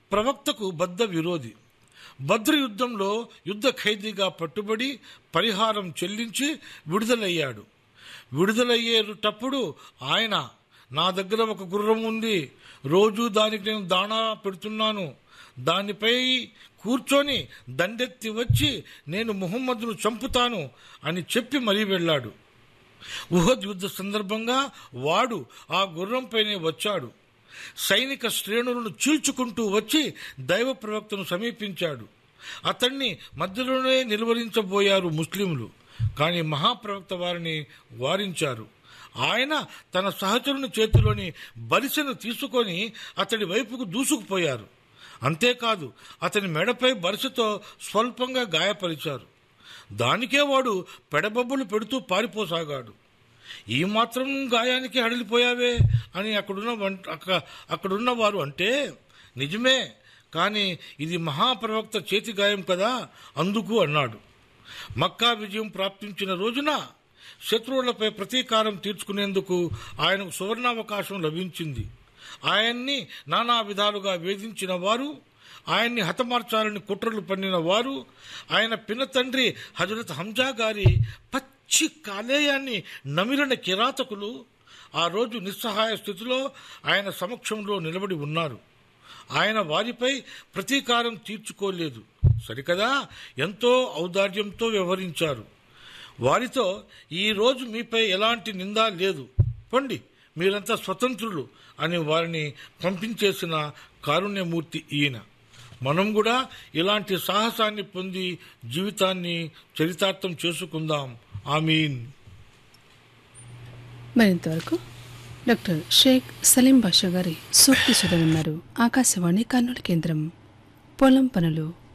ప్రవక్తకు బద్ద విరోధి బద్రు యుద్ధంలో యుద్ధ ఖైదీగా పట్టుబడి పరిహారం చెల్లించి విడుదలయ్యాడు విడుదలయ్యేటప్పుడు ఆయన నా దగ్గర ఒక గుర్రం ఉంది రోజు దానికి నేను దాణా పెడుతున్నాను దానిపై కూర్చొని దండెత్తి వచ్చి నేను ముహమ్మద్ను చంపుతాను అని చెప్పి మరీ వెళ్ళాడు ఉహద్ యుద్ధ సందర్భంగా వాడు ఆ గుర్రంపైనే వచ్చాడు సైనిక శ్రేణులను చీల్చుకుంటూ వచ్చి దైవ ప్రవక్తను సమీపించాడు అతన్ని మధ్యలోనే నిలువరించబోయారు ముస్లింలు కానీ మహాప్రవక్త వారిని వారించారు ఆయన తన సహచరుని చేతిలోని బరిసెను తీసుకొని అతడి వైపుకు దూసుకుపోయారు అంతేకాదు అతని మెడపై బరిసెతో స్వల్పంగా గాయపరిచారు దానికే వాడు పెడబొబ్బులు పెడుతూ పారిపోసాగాడు ఈ మాత్రం గాయానికి హడలిపోయావే అని అక్కడున్న వం- అక్క- అక్కడున్న వారు అంటే నిజమే కానీ ఇది మహాప్రవక్త చేతి గాయం కదా అందుకు అన్నాడు మక్కా విజయం ప్రాప్తించిన రోజున శత్రువులపై ప్రతీకారం తీర్చుకునేందుకు ఆయనకు సువర్ణావకాశం లభించింది ఆయన్ని నానా విధాలుగా వేధించిన వారు ఆయన్ని హతమార్చాలని కుట్రలు పన్నిన వారు ఆయన పిన తండ్రి హజరత్ హంజా గారి పచ్చి కాలేయాన్ని నమిలిన కిరాతకులు ఆ రోజు నిస్సహాయ స్థితిలో ఆయన సమక్షంలో నిలబడి ఉన్నారు ఆయన వారిపై ప్రతీకారం తీర్చుకోలేదు సరికదా ఎంతో ఔదార్యంతో వ్యవహరించారు వారితో ఈ రోజు మీపై ఎలాంటి నింద లేదు పొండి మీరంతా స్వతంత్రులు అని వారిని పంపించేసిన కారుణ్యమూర్తి ఈయన మనం కూడా ఇలాంటి సాహసాన్ని పొంది జీవితాన్ని చరితార్థం చేసుకుందాం ఆమీన్ మరింతవరకు డాక్టర్ షేక్ సలీం బాషా గారి సూక్తి చదవన్నారు ఆకాశవాణి కర్నూలు కేంద్రం పొలం పనులు